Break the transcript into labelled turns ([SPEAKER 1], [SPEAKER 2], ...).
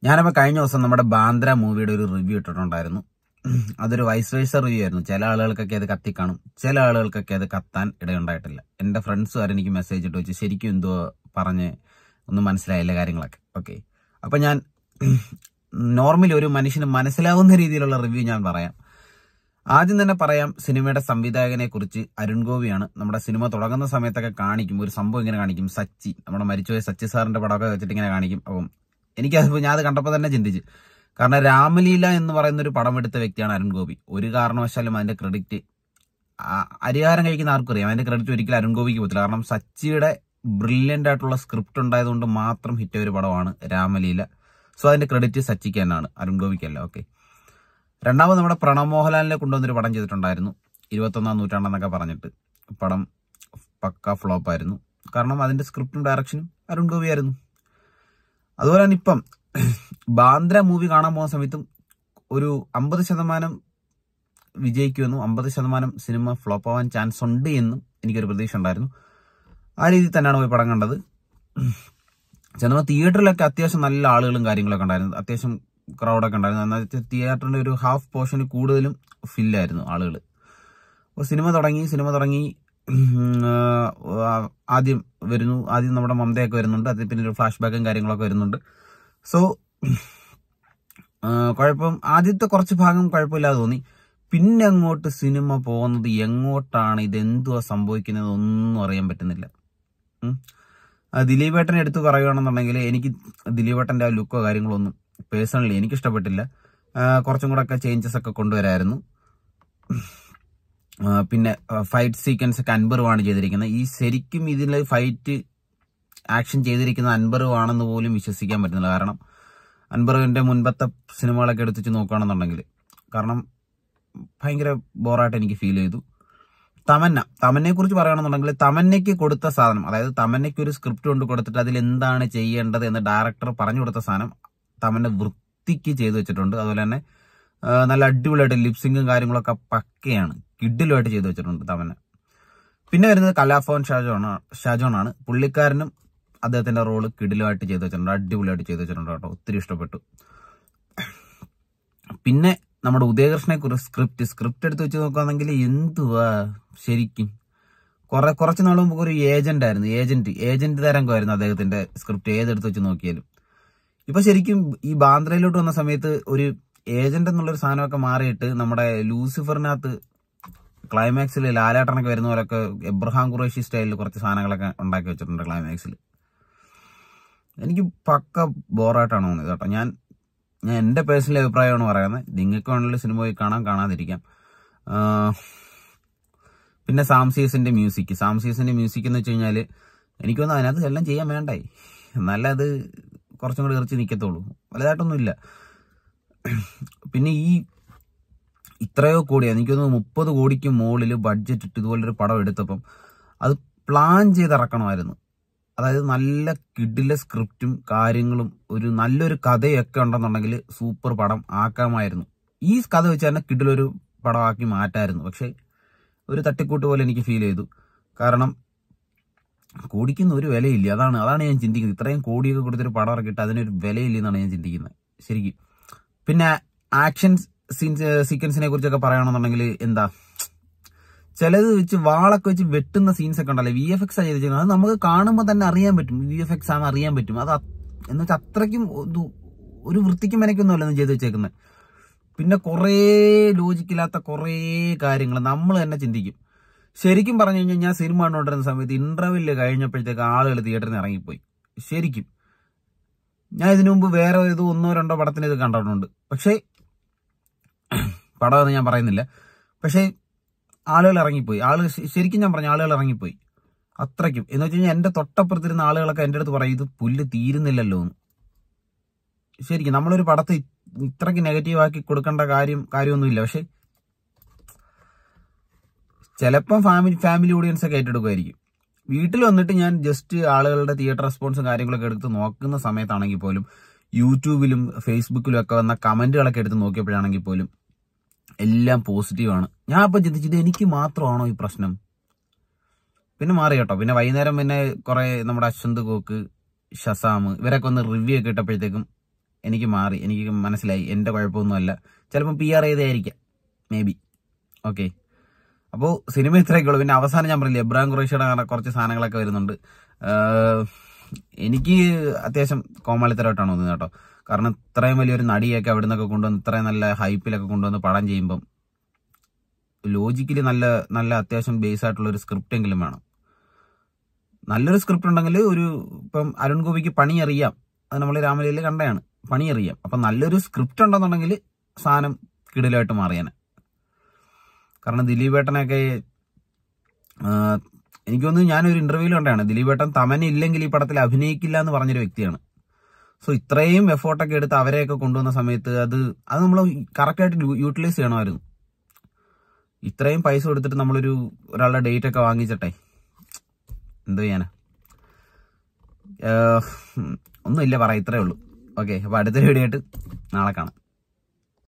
[SPEAKER 1] ഞാനപ്പോൾ കഴിഞ്ഞ ദിവസം നമ്മുടെ ബാന്ദ്ര മൂവിയുടെ ഒരു റിവ്യൂ ഇട്ടിട്ടുണ്ടായിരുന്നു അതൊരു വൈസ് വേഴ്സ റിവ്യൂ ആയിരുന്നു ചില ആളുകൾക്കൊക്കെ അത് കത്തിക്കാണും ചില ആളുകൾക്കൊക്കെ അത് കത്താൻ ഇടയുണ്ടായിട്ടില്ല എൻ്റെ ഫ്രണ്ട്സ് വരെ എനിക്ക് മെസ്സേജ് ഇട്ട് വെച്ച് ശരിക്കും എന്തോ പറഞ്ഞ് ഒന്നും മനസ്സിലായില്ല കാര്യങ്ങളൊക്കെ ഓക്കെ അപ്പം ഞാൻ നോർമലി ഒരു മനുഷ്യന് മനസ്സിലാവുന്ന രീതിയിലുള്ള റിവ്യൂ ഞാൻ പറയാം ആദ്യം തന്നെ പറയാം സിനിമയുടെ സംവിധായകനെ കുറിച്ച് അരുൺ ഗോപിയാണ് നമ്മുടെ സിനിമ തുടങ്ങുന്ന സമയത്തൊക്കെ കാണിക്കും ഒരു സംഭവം ഇങ്ങനെ കാണിക്കും സച്ചി നമ്മുടെ മരിച്ചുപോയ സച്ചി സാറിന്റെ പടമൊക്കെ വെച്ചിട്ട് ഇങ്ങനെ കാണിക്കും അപ്പം എനിക്കത് ഞാൻ അത് കണ്ടപ്പോൾ തന്നെ ചിന്തിച്ച് കാരണം രാമലീല എന്ന് പറയുന്ന ഒരു പടം എടുത്ത വ്യക്തിയാണ് അരുൺ ഗോപി ഒരു കാരണവശാലും അതിന്റെ ക്രെഡിറ്റ് അരിഹാരം കഴിക്കുന്ന ആർക്കും അറിയാം അതിന്റെ ക്രെഡിറ്റ് ഒരിക്കലും അരുൺ ഗോപിക്ക് പറ്റില്ല കാരണം സച്ചിയുടെ ബ്രില്യൻ്റ് ആയിട്ടുള്ള സ്ക്രിപ്റ്റ് ഉണ്ടായതുകൊണ്ട് മാത്രം ഹിറ്റ് ഒരു പടമാണ് രാമലീല സോ അതിന്റെ ക്രെഡിറ്റ് സച്ചിക്ക് തന്നെയാണ് അരുൺ ഗോപിക്കല്ല ഓക്കെ രണ്ടാമത് നമ്മുടെ പ്രണവ് മോഹൻലാലിനെ കൊണ്ടുവന്നൊരു പടം ചെയ്തിട്ടുണ്ടായിരുന്നു ഇരുപത്തൊന്നാം നൂറ്റാണ്ടെന്നൊക്കെ പറഞ്ഞിട്ട് പടം പക്ക ഫ്ലോപ്പ് ആയിരുന്നു കാരണം അതിന്റെ സ്ക്രിപ്റ്റും ഡയറക്ഷനും അരുൺ ഗോപി ആയിരുന്നു അതുപോലെ തന്നെ ഇപ്പം ബാന്ദ്ര മൂവി കാണാൻ പോകുന്ന സമയത്തും ഒരു അമ്പത് ശതമാനം വിജയിക്കുമെന്നും അമ്പത് ശതമാനം സിനിമ ഫ്ലോപ്പ് ആവാൻ ചാൻസ് ഉണ്ട് എന്നും എനിക്കൊരു പ്രതീക്ഷ ഉണ്ടായിരുന്നു ആ രീതിയിൽ തന്നെയാണ് പോയി പടം കണ്ടത് സിനിമ തിയേറ്ററിലൊക്കെ അത്യാവശ്യം നല്ല ആളുകളും കാര്യങ്ങളൊക്കെ ഉണ്ടായിരുന്നു അത്യാവശ്യം ക്രൗഡൊക്കെ ഉണ്ടായിരുന്നു എന്നാൽ തിയേറ്ററിന്റെ ഒരു ഹാഫ് പോർഷന് കൂടുതലും ഫില്ലായിരുന്നു ആളുകൾ അപ്പോൾ സിനിമ തുടങ്ങി സിനിമ തുടങ്ങി ആദ്യം വരുന്നു ആദ്യം നമ്മുടെ മമതയൊക്കെ വരുന്നുണ്ട് അതിൽ പിന്നെ ഒരു ഫ്ലാഷ് ബാക്കും കാര്യങ്ങളൊക്കെ വരുന്നുണ്ട് സോ കുഴപ്പം ആദ്യത്തെ കുറച്ച് ഭാഗം കുഴപ്പമില്ലാതെ തോന്നി പിന്നെ അങ്ങോട്ട് സിനിമ പോകുന്നത് എങ്ങോട്ടാണ് ഇതെന്തുവാ സംഭവിക്കുന്നത് ഒന്നും അറിയാൻ പറ്റുന്നില്ല ദിലീപേട്ടനെ എടുത്ത് പറയുകയാണെന്നുണ്ടെങ്കിൽ എനിക്ക് ദിലീപേട്ടന്റെ ആ ലുക്കോ കാര്യങ്ങളോ ഒന്നും പേഴ്സണലി എനിക്ക് ഇഷ്ടപ്പെട്ടില്ല കുറച്ചും കൂടെ ഒക്കെ ചേഞ്ചസ് ഒക്കെ കൊണ്ടുവരായിരുന്നു പിന്നെ ഫൈറ്റ് സീക്വൻസ് ഒക്കെ അൻപറുമാണ് ചെയ്തിരിക്കുന്നത് ഈ ശരിക്കും ഇതിൽ ഫൈറ്റ് ആക്ഷൻ ചെയ്തിരിക്കുന്ന അൻപറുവാണെന്ന് പോലും വിശ്വസിക്കാൻ പറ്റുന്നില്ല കാരണം അൻപറുവിന്റെ മുൻപത്തെ സിനിമകളൊക്കെ എടുത്തിച്ച് നോക്കുകയാണെന്നുണ്ടെങ്കിൽ കാരണം ഭയങ്കര ബോറായിട്ട് എനിക്ക് ഫീൽ ചെയ്തു തമന്ന തമന്നയെ കുറിച്ച് പറയുകയാണെന്നുണ്ടെങ്കിൽ തമന്നയ്ക്ക് കൊടുത്ത സാധനം അതായത് തമന്നയ്ക്ക് ഒരു സ്ക്രിപ്റ്റ് കൊണ്ട് കൊടുത്തിട്ട് അതിൽ എന്താണ് ചെയ്യേണ്ടത് എന്ന് ഡയറക്ടർ പറഞ്ഞു കൊടുത്ത സാധനം തമന്ന വൃത്തിക്ക് ചെയ്തു വെച്ചിട്ടുണ്ട് അതുപോലെ തന്നെ നല്ല അടിപൊളിയായിട്ട് ലിപ്സിങ്ങും കാര്യങ്ങളൊക്കെ പക്കയാണ് കിഡിലുമായിട്ട് ചെയ്തു വെച്ചിട്ടുണ്ട് തമന്ന പിന്നെ വരുന്നത് കലാഫോൻ ഷാജോൺ ഷാജോൺ ആണ് പുള്ളിക്കാരനും അദ്ദേഹത്തിന്റെ റോള് കിഡിലുമായിട്ട് ചെയ്തു വെച്ചിട്ടുണ്ട് അടിപൊളിയായിട്ട് ചെയ്തു വെച്ചിട്ടുണ്ട് കേട്ടോ ഒത്തിരി ഇഷ്ടപ്പെട്ടു പിന്നെ നമ്മുടെ ഉദയകൃഷ്ണനെ കുറിച്ച് സ്ക്രിപ്റ്റ് സ്ക്രിപ്റ്റ് എടുത്ത് വെച്ച് നോക്കുകയാണെങ്കിൽ എന്തുവാ ശരിക്കും കുറെ കുറച്ച് നാൾ മുമ്പ് ഒരു ഏജന്റ് ആയിരുന്നു ഏജന്റ് ഏജന്റ് തരംഗമായിരുന്നു അദ്ദേഹത്തിന്റെ സ്ക്രിപ്റ്റ് ഏതെടുത്ത് വെച്ച് നോക്കിയാലും ഇപ്പൊ ശരിക്കും ഈ ബാന്ദ്രയിലോട്ട് വന്ന സമയത്ത് ഒരു ഏജന്റ് എന്നുള്ളൊരു സാധനമൊക്കെ മാറിയിട്ട് നമ്മുടെ ലൂസിഫറിനകത്ത് ക്ലൈമാക്സിൽ ലാലേട്ടനൊക്കെ വരുന്ന പോലൊക്കെ എബ്രഹാം ഖുറേഷി സ്റ്റൈലിൽ കുറച്ച് സാധനങ്ങളൊക്കെ ഉണ്ടാക്കി വെച്ചിട്ടുണ്ട് ക്ലൈമാക്സിൽ എനിക്ക് പക്ക ബോറായിട്ടാണ് തോന്നിയത് കേട്ടോ ഞാൻ ഞാൻ എൻ്റെ പേഴ്സണൽ അഭിപ്രായമാണ് പറയുന്നത് നിങ്ങൾക്ക് വേണമെങ്കിൽ സിനിമ പോയി കാണാൻ കാണാതിരിക്കാം പിന്നെ സാംസീസിന്റെ മ്യൂസിക് സാംസീസിന്റെ മ്യൂസിക് എന്ന് വെച്ച് കഴിഞ്ഞാൽ എനിക്കൊന്നും അതിനകത്ത് എല്ലാം ചെയ്യാൻ വേണ്ടായി എന്നാലേ അത് കുറച്ചും കൂടി ഇറച്ചി നിൽക്കത്തുള്ളൂ വലുതായിട്ടൊന്നുമില്ല പിന്നെ ഈ ഇത്രയോ കോടിയാണ് എനിക്കൊന്ന് മുപ്പത് കോടിക്ക് മുകളിൽ ബഡ്ജറ്റ് ഇട്ട് ഇതുപോലൊരു പടം എടുത്തപ്പം അത് പ്ലാൻ ചെയ്ത് ഇറക്കണമായിരുന്നു അതായത് നല്ല കിഡിലെ സ്ക്രിപ്റ്റും കാര്യങ്ങളും ഒരു നല്ലൊരു കഥയൊക്കെ ഉണ്ടെന്നുണ്ടെങ്കിൽ സൂപ്പർ പടം ആക്കാമായിരുന്നു ഈ കഥ വെച്ച് തന്നെ കിഡിലൊരു പടമാക്കി മാറ്റായിരുന്നു പക്ഷെ ഒരു തട്ടിക്കൂട്ട് പോലെ എനിക്ക് ഫീൽ ചെയ്തു കാരണം കോടിക്കുന്ന ഒരു വിലയില്ല അതാണ് അതാണ് ഞാൻ ചിന്തിക്കുന്നത് ഇത്രയും കോടിയൊക്കെ കൊടുത്തൊരു പടം ഇറക്കിയിട്ട് അതിനൊരു വിലയില്ല എന്നാണ് ഞാൻ ചിന്തിക്കുന്നത് ശരിക്കും പിന്നെ ആക്ഷൻ സീൻസ് സീക്വൻസിനെ കുറിച്ചൊക്കെ പറയുകയാണെന്നുണ്ടെങ്കിൽ എന്താ ചിലത് വെച്ച് വാളൊക്കെ വെച്ച് വെട്ടുന്ന സീൻസ് ഒക്കെ ഉണ്ടല്ലോ വി എഫ് എക്സ് ആ ചെയ്തിരിക്കുന്നത് അത് നമുക്ക് കാണുമ്പോൾ തന്നെ അറിയാൻ പറ്റും വി എഫ് എക്സ് ആണെന്ന് അറിയാൻ പറ്റും അത് എന്ന് വെച്ചാൽ അത്രയ്ക്കും ഒരു വൃത്തിക്കും മെനക്കൊന്നുമല്ല ചെയ്ത് വെച്ചേക്കുന്നത് പിന്നെ കുറേ ലോജിക്കില്ലാത്ത കുറേ കാര്യങ്ങൾ നമ്മൾ തന്നെ ചിന്തിക്കും ശരിക്കും പറഞ്ഞു കഴിഞ്ഞാൽ ഞാൻ സിനിമ കണ്ടുകൊണ്ടിരുന്ന സമയത്ത് ഇന്റർവെല്ല് കഴിഞ്ഞപ്പോഴത്തേക്ക് ആളുകൾ തിയേറ്ററിൽ നിന്ന് ഇറങ്ങിപ്പോയി ശരിക്കും ഞാൻ ഇതിനു മുമ്പ് വേറെ ഏതോ ഒന്നോ രണ്ടോ പടത്തിന് ഇത് കണ്ടിട്ടുണ്ട് പക്ഷേ പടമെന്ന് ഞാൻ പറയുന്നില്ല പക്ഷേ ആളുകൾ ഇറങ്ങിപ്പോയി ആളുകൾ ശരിക്കും ഞാൻ പറഞ്ഞു ആളുകൾ ഇറങ്ങിപ്പോയി അത്രയ്ക്കും എന്ന് വെച്ച് കഴിഞ്ഞാൽ എന്റെ തൊട്ടപ്പുറത്തിരുന്ന ആളുകളൊക്കെ എൻ്റെ അടുത്ത് പറയും ഇത് പുല്ല് തീരുന്നില്ലല്ലോ എന്ന് ശരിക്കും നമ്മളൊരു പടത്തെ ഇത്രയ്ക്ക് നെഗറ്റീവ് ആക്കി കൊടുക്കേണ്ട കാര്യം കാര്യമൊന്നുമില്ല പക്ഷെ ചിലപ്പം ഫാമിലി ഫാമിലി ഓഡിയൻസ് ഒക്കെ ഏറ്റെടുക്കുമായിരിക്കും വീട്ടിൽ വന്നിട്ട് ഞാൻ ജസ്റ്റ് ആളുകളുടെ തിയേറ്റർ റെസ്പോൺസും കാര്യങ്ങളൊക്കെ എടുത്ത് നോക്കുന്ന സമയത്താണെങ്കിൽ പോലും യൂട്യൂബിലും ഫേസ്ബുക്കിലും ഒക്കെ വന്ന കമന്റുകളൊക്കെ എടുത്ത് നോക്കിയപ്പോഴാണെങ്കിൽ പോലും എല്ലാം പോസിറ്റീവാണ് ഞാൻ അപ്പം ചിന്തിച്ചത് എനിക്ക് മാത്രമാണോ ഈ പ്രശ്നം പിന്നെ മാറി കേട്ടോ പിന്നെ വൈകുന്നേരം പിന്നെ കുറെ നമ്മുടെ അശ്വന്ത് കോക്ക് ഷസാം ഇവരൊക്കെ ഒന്ന് റിവ്യൂ ഒക്കെ ഇട്ടപ്പോഴത്തേക്കും എനിക്ക് മാറി എനിക്ക് മനസ്സിലായി എൻ്റെ കുഴപ്പമൊന്നുമല്ല ചിലപ്പോൾ പി ആർ ചെയ്തായിരിക്കാം മേ ബി ഓക്കെ അപ്പോൾ സിനിമ ഇത്രയൊക്കെ ഉള്ളൂ പിന്നെ അവസാനം ഞാൻ പറഞ്ഞില്ലേ എബ്രാഹിം ഖുറേഷിയുടെ അങ്ങനെ കുറച്ച് സാധനങ്ങളൊക്കെ വരുന്നുണ്ട് ആഹ് എനിക്ക് അത്യാവശ്യം കോമാളിത്തരമായിട്ടാണ് തോന്നുന്നത് കേട്ടോ കാരണം ഇത്രയും വലിയൊരു നടിയൊക്കെ അവിടെ നിന്നൊക്കെ കൊണ്ടുവന്ന് ഇത്രയും നല്ല ഹൈപ്പിലൊക്കെ കൊണ്ടുവന്ന് പടം ചെയ്യുമ്പം ലോജിക്കലി നല്ല നല്ല അത്യാവശ്യം ബേസ് ആയിട്ടുള്ള ഒരു സ്ക്രിപ്റ്റ് എങ്കിലും വേണം നല്ലൊരു സ്ക്രിപ്റ്റ് ഉണ്ടെങ്കിൽ ഒരു ഇപ്പം അരുൺ ഗോപിക്ക് പണി അറിയാം അത് നമ്മൾ രാമലീലയിൽ കണ്ടതാണ് പണി അറിയാം അപ്പം നല്ലൊരു സ്ക്രിപ്റ്റ് ഉണ്ടെന്നുണ്ടെങ്കിൽ സാധനം കിടിലായിട്ട് മാറിയാനെ കാരണം ദിലീപേട്ടനൊക്കെ ആഹ്, എനിക്ക് തോന്നുന്നു ഞാനൊരു ഇന്റർവ്യൂവിൽ കണ്ടാണ് ദിലീപേട്ടൻ തമന ഇല്ലെങ്കിൽ ഈ പടത്തിൽ അഭിനയിക്കില്ല എന്ന് പറഞ്ഞൊരു വ്യക്തിയാണ് സോ ഇത്രയും എഫോർട്ടൊക്കെ എടുത്ത് അവരെയൊക്കെ കൊണ്ടുവന്ന സമയത്ത് അത് അത് നമ്മൾ കറക്റ്റായിട്ട് യൂട്ടിലൈസ് ചെയ്യണമായിരുന്നു ഇത്രയും പൈസ കൊടുത്തിട്ട് നമ്മളൊരു ഒരാളുടെ ഡേറ്റ് ഒക്കെ വാങ്ങിച്ചിട്ടെ എന്തോ ചെയ്യാനാ ഏഹ്, ഒന്നുമില്ല പറ ഇത്രേ ഉള്ളൂ ഓക്കെ അപ്പൊ അടുത്ത വീഡിയോ ആയിട്ട് നാളെ കാണാം